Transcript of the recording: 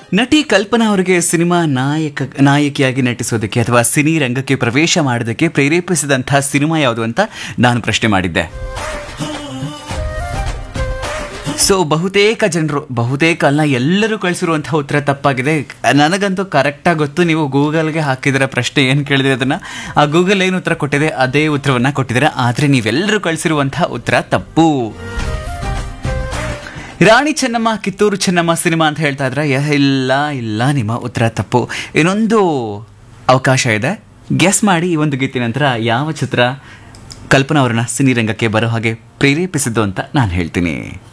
ನಟಿ ಕಲ್ಪನಾ ಅವರಿಗೆ ಸಿನಿಮಾ ನಾಯಕ ನಾಯಕಿಯಾಗಿ ನಟಿಸೋದಕ್ಕೆ ಅಥವಾ ಸಿನಿ ರಂಗಕ್ಕೆ ಪ್ರವೇಶ ಮಾಡೋದಕ್ಕೆ ಪ್ರೇರೇಪಿಸಿದಂತಹ ಸಿನಿಮಾ ಯಾವುದು ಅಂತ ನಾನು ಪ್ರಶ್ನೆ ಮಾಡಿದ್ದೆ ಸೊ ಬಹುತೇಕ ಜನರು ಬಹುತೇಕ ಅಲ್ಲ ಎಲ್ಲರೂ ಕಳಿಸಿರುವಂತಹ ಉತ್ತರ ತಪ್ಪಾಗಿದೆ ನನಗಂತೂ ಕರೆಕ್ಟಾಗಿ ಗೊತ್ತು ನೀವು ಗೂಗಲ್ಗೆ ಹಾಕಿದಿರ ಪ್ರಶ್ನೆ ಏನು ಕೇಳಿದ್ರೆ ಅದನ್ನು ಆ ಗೂಗಲ್ ಏನು ಉತ್ತರ ಕೊಟ್ಟಿದೆ ಅದೇ ಉತ್ತರವನ್ನು ಕೊಟ್ಟಿದ್ದೀರಾ ಆದರೆ ನೀವೆಲ್ಲರೂ ಕಳಿಸಿರುವಂತಹ ಉತ್ತರ ತಪ್ಪು ರಾಣಿ ಚೆನ್ನಮ್ಮ ಕಿತ್ತೂರು ಚೆನ್ನಮ್ಮ ಸಿನಿಮಾ ಅಂತ ಹೇಳ್ತಾ ಇದ್ರೆ ಯ- ಇಲ್ಲ ಇಲ್ಲ ನಿಮ್ಮ ಉತ್ತರ ತಪ್ಪು ಇನ್ನೊಂದು ಅವಕಾಶ ಇದೆ ಗೆಸ್ ಮಾಡಿ ಈ ಒಂದು ಗೀತೆ ನಂತರ ಯಾವ ಚಿತ್ರ ಕಲ್ಪನಾ ಅವರನ್ನ ಸಿನಿರಂಗಕ್ಕೆ ಬರೋ ಹಾಗೆ ಪ್ರೇರೇಪಿಸಿದ್ದು ಅಂತ ನಾನು ಹೇಳ್ತೀನಿ